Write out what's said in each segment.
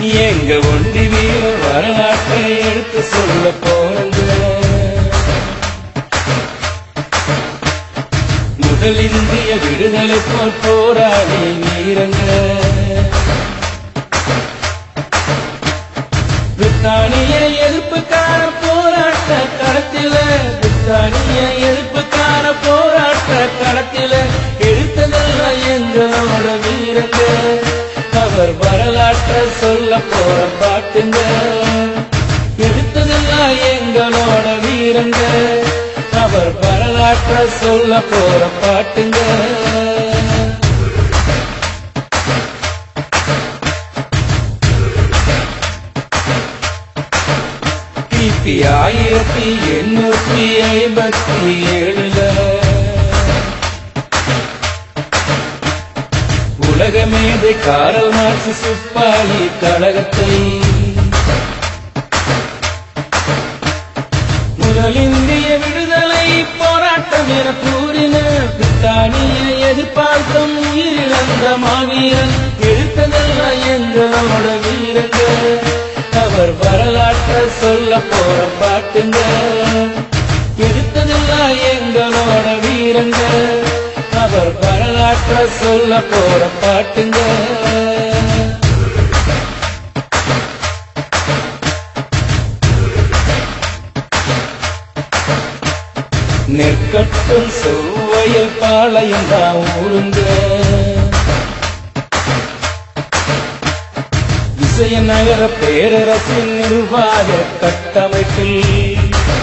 எங்க ஒண்டி வீர வரலாற்றை எடுத்து சொல்ல போங்க முதல் இந்திய விடுதலை போர் போராடி வீரங்க பிரித்தானிய எதிர்ப்புக்கான போராட்ட களத்தில பிரித்தானிய எதிர்ப்புக்கான போராட்ட களத்தில எடுத்ததெல்லாம் எங்களோட வீரங்க அவர் வரலாற்ற சொல்ல போற பாட்டுங்க எடுத்ததெல்லாம் எங்களோட வீரங்க அவர் வரலாற்ற சொல்ல போற பாட்டுங்க கிபி ஆயிரத்தி எண்ணூத்தி ஐம்பத்தி ஏழுல உலக மேதை காரல் மார்க்ஸ் சிப்பாயி கழகத்தை முதல் இந்திய விடுதலை போராட்டம் என கூறின பிரித்தானிய எதிர்பார்த்தம் உயிரிழந்த மாவீரன் எடுத்ததெல்லாம் எங்களோட வீரங்க அவர் வரலாற்ற சொல்ல போற பாட்டுங்க எடுத்ததெல்லாம் எங்களோட வீரங்க அவர் வரலாற்ற சொல்ல போற பாட்டுங்க நெற்கட்டும் செவ்வையில் பாளையம் தான் ஊருங்க விசயநகர பேரரசின் நிர்வாக கட்டமைப்பில்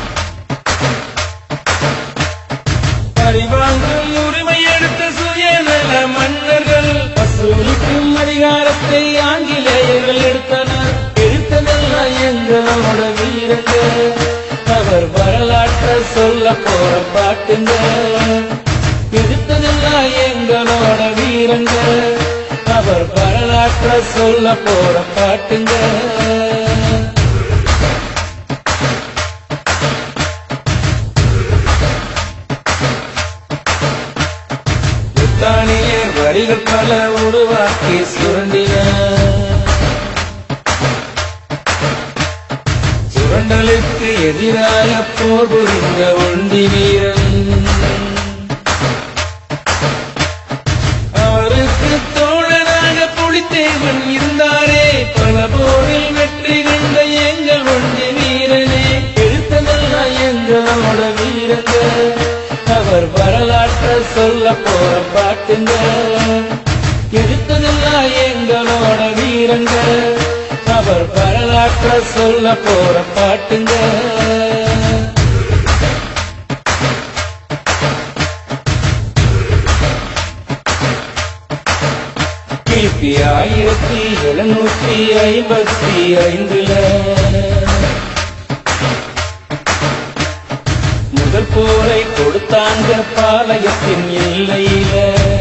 பரிவாங்கும் உரிமை எடுத்த சுயநல மன்னர்கள் வசூலிக்கும் அதிகாரத்தை ஆங்கிலேயர்கள் எடுத்தனர் எடுத்ததெல்லாம் எங்களோட வீரங்க அவர் வரலாற்ற சொல்ல போற பாட்டுங்க எடுத்ததெல்லாம் எங்களோட வீரங்க அவர் வரலாற்ற சொல்ல போற பாட்டுங்க பிரித்தானியர் வரிகள் பல உருவாக்கி சுரண்டின சுரண்டலுக்கு எதிராக போர் புரிந்த ஒண்டி வீரன் அவருக்கு தோழனாக புலித்தேவன் இருந்தாரே பல போரில் வெற்றி கண்ட எங்கள் ஒண்டி வீரனே எடுத்ததெல்லாம் எங்களோட வீரங்க அவர் வரலாற்ற சொல்ல போற பாட்டுங்க எடுத்ததெல்லாம் எங்களோட வீரங்க அவர் வரலாற்ற சொல்ல போற பாட்டுங்க கிபி ஆயிரத்தி எழுநூத்தி ஐம்பத்தி ஐந்துல முதல் போரை கொடுத்தாங்க பாளையத்தின் எல்லையில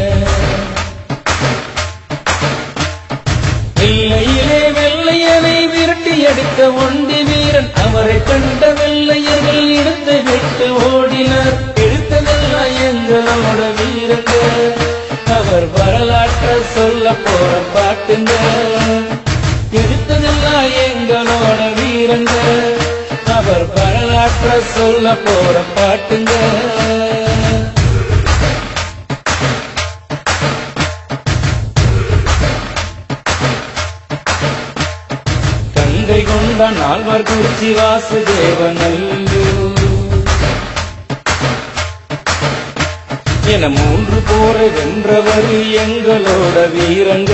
எல்லையிலே வெள்ளையனை விரட்டி அடித்த ஒண்டி வீரன் அவரை கண்ட வெள்ளையர்கள் எடுத்து விட்டு ஓடினர் எடுத்ததெல்லாம் எங்களோட வீரங்க அவர் வரலாற்ற சொல்ல போற பாட்டுங்க எடுத்ததெல்லாம் எங்களோட வீரங்க அவர் வரலாற்ற சொல்ல போற பாட்டுங்க கங்கை கொண்ட நால்வர் குறிச்சி வாசுதேவனல்லூர் என மூன்று போரை வென்றவர் எங்களோட வீரங்க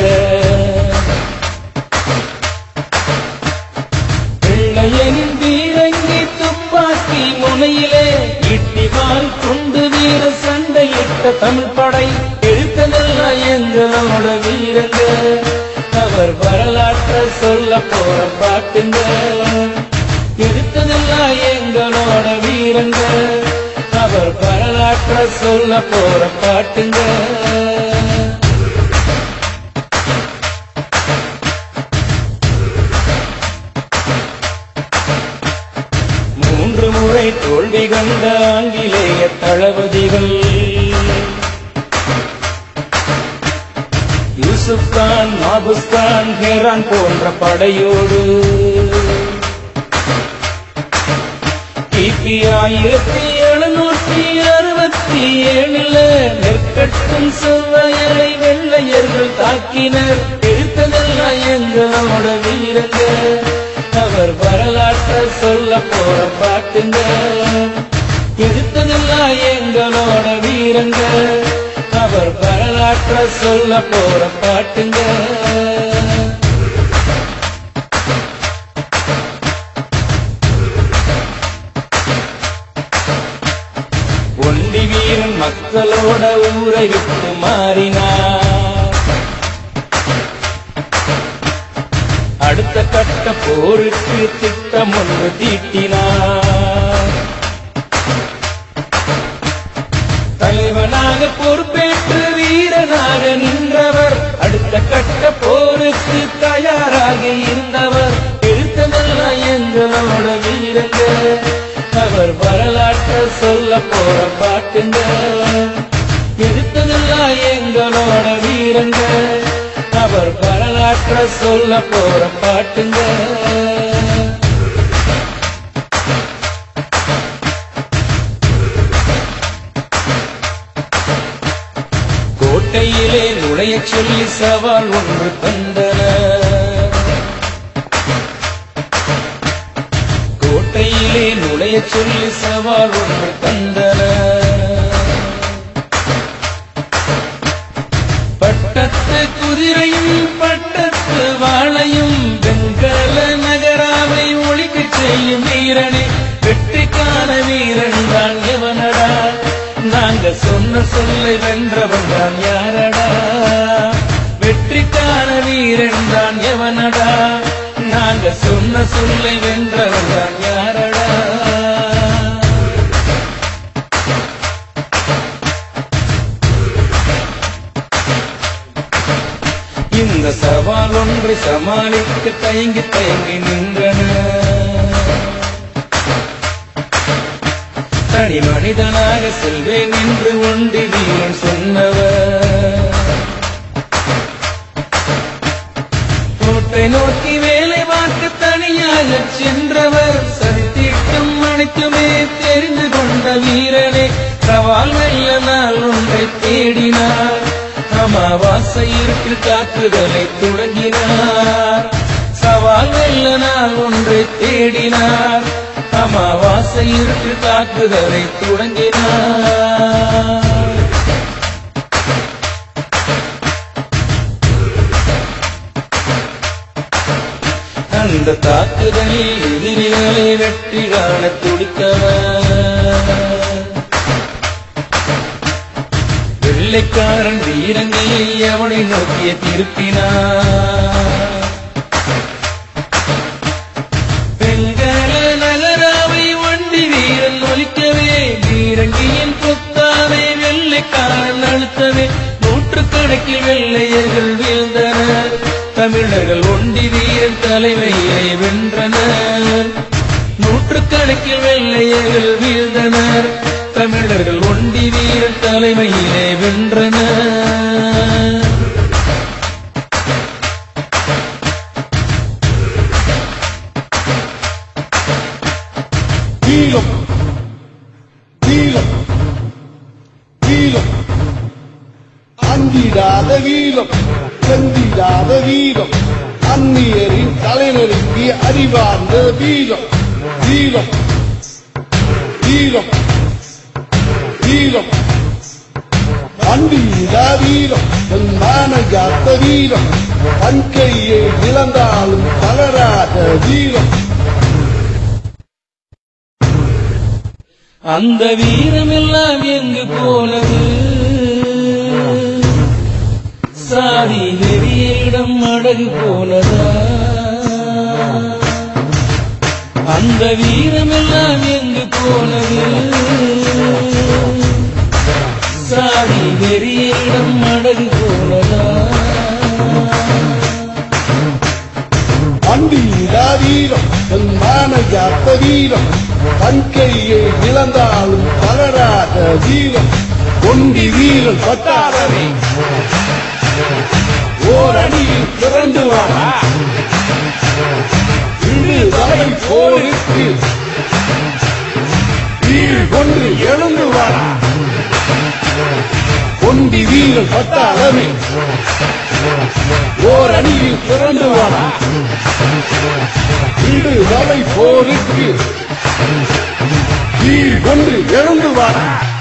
வெள்ளையனின் வீரங்கி துப்பாக்கி முனையிலே இட்டிவால் கொண்டு வீர சண்டையிட்ட தமிழ் படை எழுத்ததெல்லாம் எங்களோட வீரங்க அவர் வரலாற்ற சொல்ல போற பாட்டுங்க எடுத்ததெல்லாம் எங்களோட வீரங்க அவர் வரலாற்ற சொல்ல போற பாட்டுங்க மூன்று முறை தோல்வி கண்ட ஆங்கிலேய தளபதிகள் யூசுப் குஸ்தான் மாகுஸ்தான் ஹேரான் போன்ற படையோடு கிபி ஆயிரத்தி எழுநூற்றி அறுபத்தி ஏழுல நெற்கட்டும் செவ்வையரை வெள்ளையர்கள் தாக்கினர் எடுத்ததெல்லாம் எங்களோட வீரங்க அவர் வரலாற்ற சொல்ல போற பாட்டுங்க எடுத்ததெல்லாம் எங்களோட வீரங்க அவர் வரலாற்ற சொல்ல போற பாட்டுங்க ஒண்டி வீரன் மக்களோட ஊரை விட்டு மாறினார் அடுத்த கட்ட போருக்கு திட்டம் ஒன்று தீட்டினார் தலைவனாக பொறுப்பேற்று வீரனாக நின்றவர் அடுத்த கட்ட போருக்கு தயாராக இருந்தவர் எடுத்ததெல்லாம் எங்களோட வீரங்க அவர் வரலாற்ற சொல்ல போற பாட்டுங்க எடுத்ததெல்லாம் எங்களோட வீரங்க அவர் வரலாற்ற சொல்ல போற பாட்டுங்க கோட்டையிலே நுழையச் சொல்லி சவால் ஒன்று தந்தனர் கோட்டையிலே நுழையச் சொல்லி சவால் ஒன்று தந்தனர் பட்டத்து குதிரையும் பட்டத்து வாளையும் வெங்கல நகராவை ஒழிக்கச் செய்யும் வீரனே வெற்றிக்கான வீரன் தான் எவனடா நாங்க சொன்ன சொல்லை வென்றவன் தான் யாரடா வெற்றிக்கான வீரன் தான் எவனடா நாங்க சொன்ன சொல்லை வென்றவன் தான் யாரடா இந்த சவால் ஒன்றை சமாளிக்க தயங்கி தயங்கி நின்றன தனி மனிதனாக செல்வேன் என்று ஒண்டி வீரன் சொன்னவர் கோட்டை நோக்கி வேலை பார்க்க தனியாக சென்றவர் சதித்திட்டம் அனைத்துமே தெரிந்து கொண்ட வீரனே சவால் வெல்ல நாள் ஒன்றை தேடினார் அமாவாசை இருட்டில் தாக்குதலை தொடங்கினார் சவால் வெல்ல நாள் ஒன்றை தேடினார் அமாவாசை இருட்டில் தாக்குதலை தொடங்கினார் அந்த தாக்குதலில் எதிரிகளை வெற்றி காண துடித்தவர் வெள்ளைக்காரன் வீரங்களை அவனை நோக்கிய திருப்பினார் வெங்கல நகராவை வண்டி வீரன் ஒலிக்கவே வீரங்கியின் கொத்தாவை வெள்ளைக்காரன் அழுத்தவே நூற்றுக்கணக்கில் வெள்ளையர்கள் வீழ்ந்தனர் தமிழர்கள் ஒண்டி வீரன் தலைமையை வென்றனர் நூற்றுக்கணக்கில் வெள்ளையர்கள் வீழ்ந்தனர் தமிழர்கள் ஒண்டி வீரன் தலைமையிலே வென்றனர் வீரம் வீரம் வீரம் அந்திடாத வீரம் செந்திடாத வீரம் அந்நியரின் தலைநெருங்கி அறிவார்ந்த வீரம் வீரம் வீரம் வீரம் அண்டியிடா வீரம் தன் மானகாத்த வீரம் தன் கையை இழந்தாலும் தளராத வீரம் அந்த வீரமெல்லாம் எங்கு போனது சாதி நெறியிடம் அடகு போனதா அந்த வீரமெல்லாம் எங்கு போனது சாதி நெறியிடம் அடகு போனதா அண்டியிடா வீரம் தன் மானகாத்த வீரம் தன் கையை இழந்தாலும் தளராத வீரம் ஒண்டி வீரன் பட்டாளமே ஓர திறந்து வாடா இடு தலை போருக்கு வீடு கொண்டு எழுந்து வாடா கொண்டி வீரல் பட்டாளமே ஓர் அணியில் திறந்து வாடா இடு தலை போருக்கு வீடு கொண்டு எழுந்து வாடா